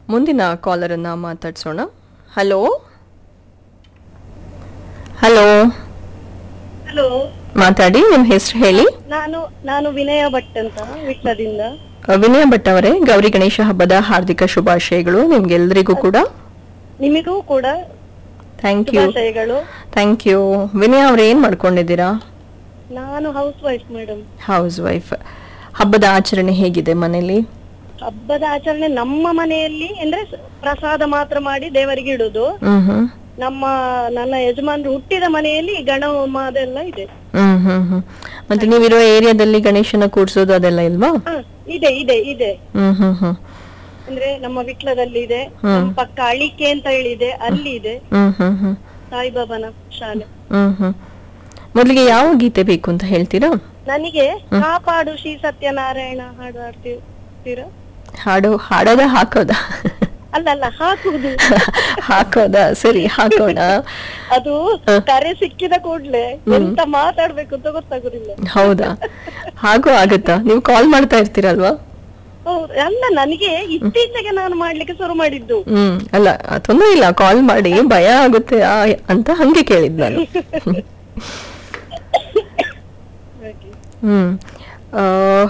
ಮುಂದಿನ ಕಾಲರನ್ನ ಮಾತಾಡ್ಸೋಣ hello hello hello ಮಾತಾಡಿ ನಿಮ್ಮ ಹೆಸರು ಹೇಳಿ ನಾನು ನಾನು ವಿನಯ ಭಟ್ ಅಂತ ವಿಟ್ಲದಿಂದ ಅ, ವಿನಯ ಭಟ್ ಅವರೇ ಗೌರಿ ಗಣೇಶ ಹಬ್ಬದ ಹಾರ್ದಿಕ ಶುಭಾಶಯಗಳು ನಿಮ್ಗೆಲ್ರಿಗೂ ಕೂಡ ನಿಮಗೂ ಕೂಡ ಥ್ಯಾಂಕ್ ಯು ಶುಭಾಶಯಗಳು ಥ್ಯಾಂಕ್ ಯು ವಿನಯ ಅವ್ರು ಏನ್ ಮಾಡ್ಕೊಂಡಿದ್ದೀರಾ ನಾನು housewife madam housewife ಹಬ್ಬದ ಆಚರಣೆ ಹೇಗಿದೆ ಮನೇಲಿ ಹಬ್ಬದ ಆಚರಣೆ ನಮ್ಮ ಮನೆಯಲ್ಲಿ ಅಂದ್ರೆ ಸ- ಪ್ರಸಾದ ಮಾತ್ರ ಮಾಡಿ ದೇವರಿಗೆ ಇಡುದು ಹ್ಮ್ ಹ್ಮ್ ನಮ್ಮ ನನ್ನ ಯಜಮಾನರು ಹುಟ್ಟಿದ ಮನೆಯಲ್ಲಿ ಗಣ ಹೋಮ ಅದೆಲ್ಲ ಇದೆ ಹ್ಮ್ ಹ್ಮ್ ಹ್ಮ್ ಮತ್ತೆ ನೀವಿರೋ ಏರಿಯಾದಲ್ಲಿ ಗಣೇಶನ ಕೂಡ್ಸೋದು ಅದೆಲ್ಲ ಇಲ್ವಾ ಹ, ಇದೆ ಇದೆ ಇದೆ ಹ್ಮ್ ಹ್ಮ್ ಹ್ಮ್ ಅಂದ್ರೆ ನಮ್ಮ ವಿಟ್ಲದಲ್ಲಿ ಇದೆ ನಮ್ಮ ಪಕ್ಕ ಅಳಿಕೆ ಅಂತ ಹೇಳಿದೆ ಅಲ್ಲಿ ಇದೆ ಹ್ಮ್ ಹ್ಮ್ ಹ್ಮ್ ಸಾಯಿಬಾಬಾನ ಶಾಲೆ ಹ್ಮ್ ಹ್ಮ್ ಮೊದಲಿಗೆ ಯಾವ ಗೀತೆ ಬೇಕು ಅಂತ ಹೇಳ್ತೀರಾ ನನಗೆ ಕಾಪಾಡು ಶ್ರೀ ಸತ್ಯನಾರಾಯಣ ಹಾಡು ಹಾಡ್ತೀರಾ ಹಾಡು ಹಾಡೋದ ಹಾಕೋದ ಅಲ್ಲ ಅಲ್ಲ ಹಾಕುವುದು ಹಾಕೋದ ಸರಿ ಹಾಕೋಣ ಅದು ಕರೆ ಸಿಕ್ಕಿದ ಕೂಡ್ಲೆ ಎಂತ ಮಾತಾಡ್ಬೇಕು ಅಂತ ಗೊತ್ತಾಗುದಿಲ್ಲ ಹೌದಾ ಹಾಗೂ ಆಗುತ್ತಾ ನೀವು ಕಾಲ್ ಮಾಡ್ತಾ ಇರ್ತೀರಲ್ವಾ ಹೌದು ಅಲ್ಲ ನನಗೆ ಇತ್ತೀಚೆಗೆ ನಾನು ಮಾಡ್ಲಿಕ್ಕೆ ಶುರು ಮಾಡಿದ್ದು ಹ್ಮ್ ಅಲ್ಲ ತೊಂದ್ರೆ ಇಲ್ಲ ಕಾಲ್ ಮಾಡಿ ಭಯ ಆಗುತ್ತೆ ಆ, ಅಂತ ಹಂಗೆ ಕೇಳಿದ್ ನಾನು ಹಾಗೆ. ಹ್ಮ್ ಆ,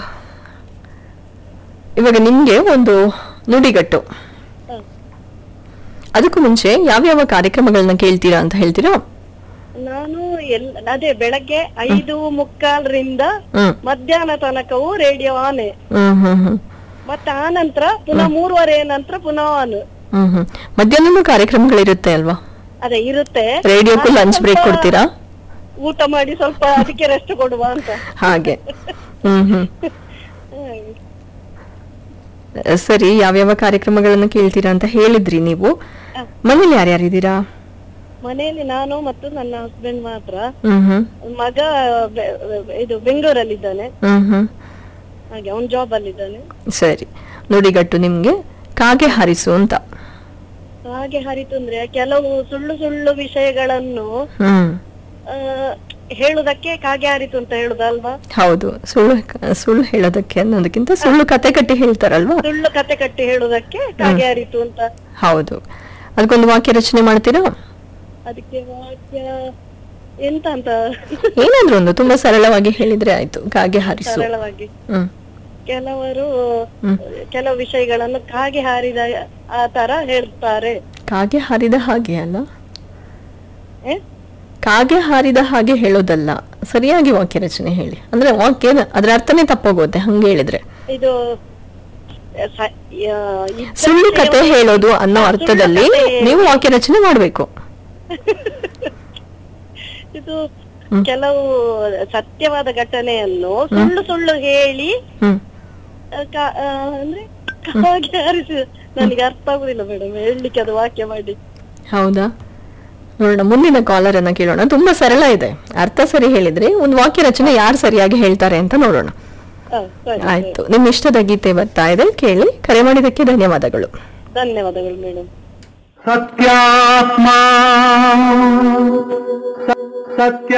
ಇವಾಗ ನಿಮ್ಗೆ ಒಂದು ನುಡಿಗಟ್ಟು ಹ. ಅದಕ್ಕೂ ಮುಂಚೆ ಯಾವ್ಯಾವ ಕಾರ್ಯಕ್ರಮಗಳನ್ನ ಕೇಳ್ತೀರಾ ಅಂತ ಹೇಳ್ತೀರಾ ನಾನು ಎಲ್ ಅದೇ ಬೆಳಗ್ಗೆ ಐದು ಮುಕ್ಕಾಲರಿಂದ ಹ್ಮ್ ಮಧ್ಯಾಹ್ನ ತನಕವೂ ರೇಡಿಯೋ ಆನೆ ಹ್ಮ್ ಹ್ಮ್ ಹ್ಮ್ ಮತ್ತೆ ಆ ನಂತರ ಪುನಃ ಮೂರುವರೆ ನಂತರ ಪುನಃ ಆನ್ ಹ್ಮ್ ಹ್ಮ್ ಮಧ್ಯಾಹ್ನನೂ ಕಾರ್ಯಕ್ರಮಗಳಿರುತ್ತೆ ಅಲ್ವಾ ಅದೇ ಇರುತ್ತೆ ರೇಡಿಯೋಕ್ಕೂ ಲಂಚ್ ಬ್ರೇಕ್ ಸ್ವಲ್ಪ ಕೊಡ್ತೀರಾ ಊಟ ಮಾಡಿ ಸ್ವಲ್ಪ ಅದಕ್ಕೆ ರೆಸ್ಟ್ ಕೊಡುವ ಅಂತ ಹಾಗೆ ಹ್ಮ್ ಹ್ಮ್ ಹಾಗೆ. ಸರಿ ಯಾವ್ಯಾವ ಕಾರ್ಯಕ್ರಮಗಳನ್ನ ಕೇಳ್ತೀರಾ ಅಂತ ಹೇಳಿದ್ರಿ ನೀವು ಹ. ಮನೇಲಿ ಯಾರ್ಯಾರಿದ್ದೀರಾ ಮನೆಯಲ್ಲಿ ನಾನು ಮತ್ತು ನನ್ನ ಹಸ್ಬೆಂಡ್ ಮಾತ್ರ ಹ್ಮ್ ಹ್ಮ್ ಮಗ ಬೆ- ಇದು ಬೆಂಗಳೂರಲ್ಲಿದ್ದಾನೆ ಹ್ಮ್ ಹ್ಮ್ ಹಾಗೆ ಅವನ್ ಜಾಬ್ ಅಲ್ಲಿದ್ದಾನೆ ಸರಿ ನುಡಿಗಟ್ಟು ನಿಮ್ಗೆ ಕಾಗೆ ಹಾರಿಸು ಅಂತ ಹಾಗೆ ಹರಿತು ಅಂದ್ರೆ ಕೆಲವು ಸುಳ್ಳು ಸುಳ್ಳು ವಿಷಯಗಳನ್ನು ಹ್ಮ್ ಆ, ಹೇಳುದಕ್ಕೆ ಕಾಗೆ ಹರಿತು ಅಂತ ಹೇಳುದಲ್ವಾ ಹೌದು ಸುಳ್ಳು ಸುಳ್ಳು ಹೇಳೋದಕ್ಕೆ ಅನ್ನೋದಕ್ಕಿಂತ ಸುಳ್ಳು ಕತೆ ಕಟ್ಟಿ ಹೇಳ್ತಾರಲ್ವಾ ಸುಳ್ಳು ಕತೆ ಕಟ್ಟಿ ಹೇಳುದಕ್ಕೆ ಕಾಗೆ ಹರಿತು ಅಂತ ಹೌದು ಅದಕ್ಕೊಂದು ವಾಕ್ಯ ರಚನೆ ಮಾಡ್ತೀರಾ ಅದಕ್ಕೆ ವಾಕ್ಯ ಎಂತ ಅಂತ ಏನಾದ್ರೂ ಒಂದು ತುಂಬಾ ಸರಳವಾಗಿ ಹೇಳಿದ್ರೆ ಆಯ್ತು ಕಾಗೆ ಹಾರಿಸು ಸರಳವಾಗಿ ಹ್ಮ್ ಕೆಲವರು ಹ್ಮ್. ಕೆಲವು ವಿಷಯಗಳನ್ನು ಕಾಗೆ ಹಾರಿದ ಆ ತರ ಹೇಳ್ತಾರೆ ಕಾಗೆ ಹಾರಿದ ಹಾಗೆ ಅಲ್ಲ ಏ? ಕಾಗೆ ಹಾರಿದ ಹಾಗೆ ಹೇಳೋದಲ್ಲ ಸರಿಯಾಗಿ ವಾಕ್ಯ ರಚನೆ ಹೇಳಿ ಅಂದ್ರೆ ವಾಕ್ಯ ಅದ್ರ ಅರ್ಥನೇ ತಪ್ಪೋಗುತ್ತೆ ಹಂಗೆ ಹೇಳಿದ್ರೆ ಇದು ಸ- ಯಾ- ಇದ್ದ ಸುಳ್ಳು ಕತೆ ವಿಷಯವನ್ನು- ಹೇಳೋದು ಅನ್ನೋ ಹಾ, ಸುಳ್ಳು ಅರ್ಥದಲ್ಲಿ ಕತೆ ನೀವು ವಾಕ್ಯ ರಚನೆ ಮಾಡ್ಬೇಕು ಇದು ಕೆಲವು ಸತ್ಯವಾದ ಘಟನೆಯನ್ನು ಸುಳ್ಳು ಸುಳ್ಳು ಹೇಳಿ ಹ್ಮ್ ಆ, ಕಾ- ಆ, ಅಂದ್ರೆ ಕಾಗೆ ಹಾರಿಸಿ ನನಗೆ ಅರ್ಥ ಆಗುದಿಲ್ಲ ಮೇಡಮ್ ಹೇಳಲಿಕ್ಕೆ ಅದು ವಾಕ್ಯ ಮಾಡಿ ಹೌದಾ ನೋಡೋಣ ಮುಂದಿನ ಕಾಲರ್ ಅನ್ನ ಕೇಳೋಣ ತುಂಬಾ ಸರಳ ಇದೆ ಅರ್ಥ ಸರಿ ಹೇಳಿದ್ರೆ ಒಂದು ವಾಕ್ಯ ರಚನೆ ಯಾರು ಸರಿಯಾಗಿ ಹೇಳ್ತಾರೆ ಅಂತ ನೋಡೋಣ ಹಾ, ಸರಿ, ಆಯ್ತು ನಿಮ್ ಇಷ್ಟದ ಗೀತೆ ಬರ್ತಾ ಇದೆ ಕೇಳಿ ಕರೆ ಮಾಡಿದಕ್ಕೆ ಧನ್ಯವಾದಗಳು ಧನ್ಯವಾದಗಳು ಮೇಡಮ್ ಸತ್ಯಾತ್ಮ ಸ- ಸತ್ಯ